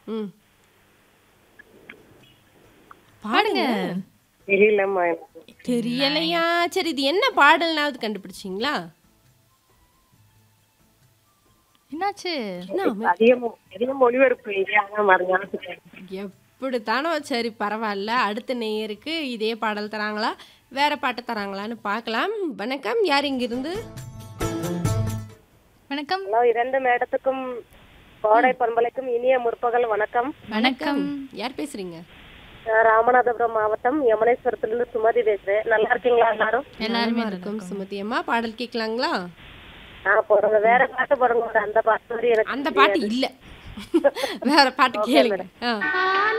ம் பாடுங்க தெரியலம்மா எனக்கு தெரியலையா சரி இது என்ன பாடல்னாவது கண்டுபிடிச்சிங்களா என்னாச்சு அதிகம் அதிகம் ஒளிபரப்பு இல்லையா அதான் மறுஞானத்துக்கு எப்படித்தானோ சரி பரவாயில்ல அடுத்த நேயருக்கு இதே பாடல் தராங்களா வேற பாட்டு தராங்களான்னு பார்க்கலாம் வணக்கம் யார் இங்கிருந்து வணக்கம் ஹலோ இரண்டு மேடத்துக்கும் கோடை பண்பலைக்கும் இனிய முற்பகல் வணக்கம் வணக்கம் யார் பேசுறீங்க நான் ராமநாதபுரம் மாவட்டம் யமனேஸ்வரத்திலிருந்து சுமதி பேசுறேன் நல்லா இருக்கீங்களா எல்லாரும் எல்லாருமே நலமா இருக்கும் சுமதி அம்மா பாடல் கேட்கலாங்களா ஆ போடுங்க வேற பாட்டு போடுங்க ஒரு அந்த பாட்டு மாதிரி எனக்கு அந்த பாட்டு இல்ல வேற பாட்டு கேளுங்க ஆ